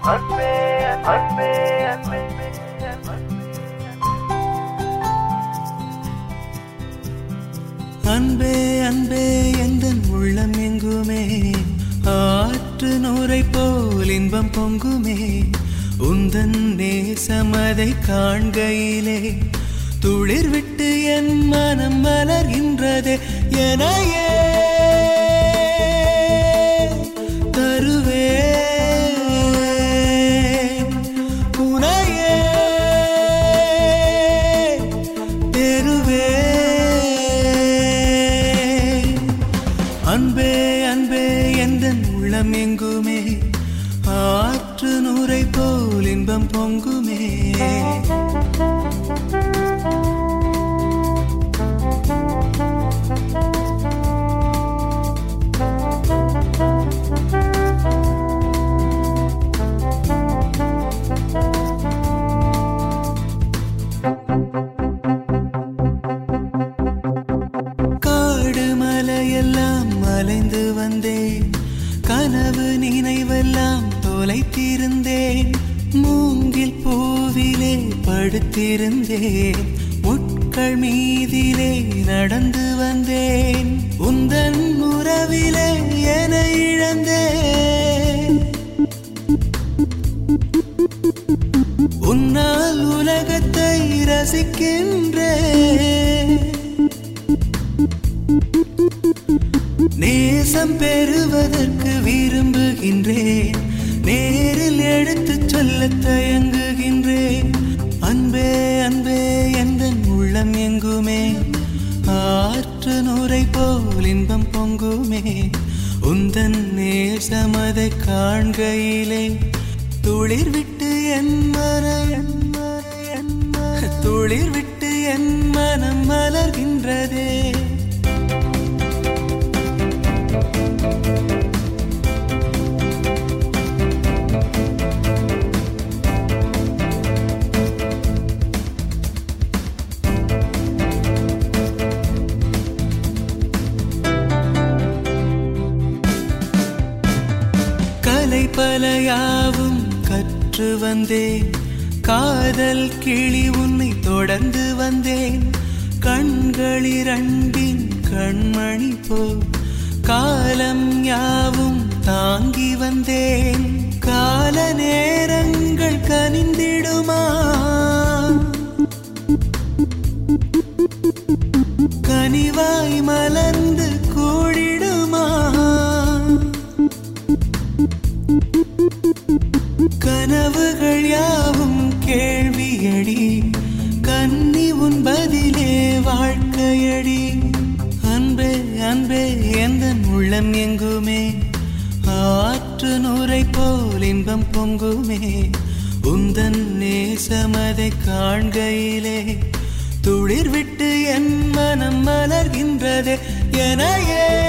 அன்பே அன்பே அன்பே அன்பே அன்பே எந்தன் உள்ளம் எங்குமே ஆற்று நூரை போல் இன்பம் பொங்குமே உந்தன் நேசமதை காண்கையிலே துளிர் விட்டு என் மனம் மலர்கின்றதே எனையே தருவே உனையே பெறுவே அன்பே அன்பே எந்தன் உள்ளம் எங்குமே ஆற்று நூரை போல் இன்பம் பொங்குமே காடு மலையெல்லாம் மலைந்து வந்தேன் கனவு நினைவெல்லாம் தொலைத்திருந்தேன் மூங்கில் பூவிலே படுத்திருந்தேன் முட்கள் மீதிலே நடந்து வந்தேன் உந்தன் உறவிலே என இழந்தேன் உன்னால் உலகத்தை ரசிக்கின்றேன் நேசம் பெறுவதற்கு விரும்புகின்றேன் நேரில் எடுத்துச் சொல்ல தயங்குகின்றேன் அன்பே அன்பே எந்த உள்ளம் எங்குமே ஆற்று நூரை போல் இன்பம் பொங்குமே உந்தன் நேசமதை காண்கையிலே துளிர் விட்டு என் மன என் மன என் மன துளிர் விட்டு என் மனம் மலர்கின்றதே கலை பலையாவும் கற்று வந்தேன் காதல் கிளி உன்னை தொடர்ந்து வந்தேன் கண்களிரண்டின் கண்மணி போ காலம் யாவும் தாங்கி வந்தேன் கால நேரங்கள் கனிந்திடுமா கனிவாய் மலர்ந்து கூடிடுமா கனவுகள் யாவும் கேள்வியடி கன்னி உன் பதிலே வாழ்க்கையடி அன்பே அன்பே எந்த உள்ளம் எங்குமே ஆற்று நூரை போல் இன்பம் பொங்குமே உந்தன் நேசமதை காண்கையிலே துளிர் விட்டு என் மனம் மலர்கின்றதே எனையே